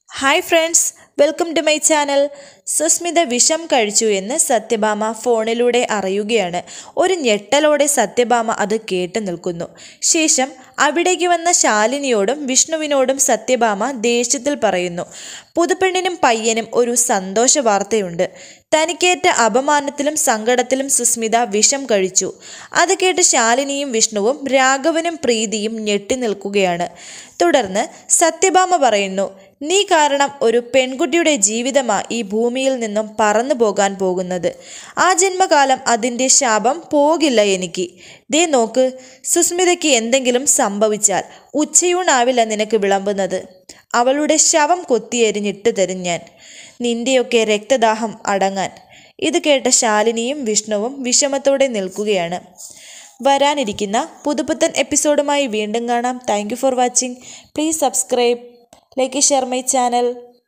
hi friends welcome to my channel Susmitha വിഷം കഴിച്ചു എന്ന് സത്യഭാമ ഫോണിലൂടെ അറിയുകയാണ് ഒരു ഞെട്ടലോടെ സത്യഭാമ അത് കേട്ടു നിൽക്കുന്നു ശേഷം അവിടേക്ക് വന്ന ശാലിനിയോടും വിഷ്ണുവിനോടും സത്യഭാമ ദേഷ്യത്തിൽ പറയുന്നു പുതുപ്പെണ്ണിനും പയ്യനും ഒരു സന്തോഷ വാർത്തയുണ്ട് തനിക്കേറ്റ അപമാനത്തിലും സങ്കടത്തിലും സുസ്മിത വിഷം കഴിച്ചു അത് കേട്ട് ശാലിനിയും വിഷ്ണുവും രാഘവനും പ്രീതിയും ഞെട്ടി നിൽക്കുകയാണ് തുടർന്ന് സത്യഭാമ പറയുന്നു നീ കാരണം ഒരു പെൺകുട്ടിയുടെ ജീവിതമാ ഈ ഭൂമിയിൽ നിന്നും പറന്നു പോകാൻ പോകുന്നത് ആ ജന്മകാലം അതിൻ്റെ ശാപം പോകില്ല എനിക്ക് ദേ നോക്ക് സുസ്മിതയ്ക്ക് എന്തെങ്കിലും സംഭവിച്ചാൽ ഉച്ചയൂണാവില്ല നിനക്ക് വിളമ്പുന്നത് അവളുടെ ശവം കൊത്തിയെരിഞ്ഞിട്ട് തരും ഞാൻ നിന്റെയൊക്കെ രക്തദാഹം അടങ്ങാൻ ഇത് കേട്ട ശാലിനിയും വിഷ്ണുവും വിഷമത്തോടെ നിൽക്കുകയാണ് വരാനിരിക്കുന്ന പുതുപുത്തൻ എപ്പിസോഡുമായി വീണ്ടും കാണാം thank for watching please subscribe like share my channel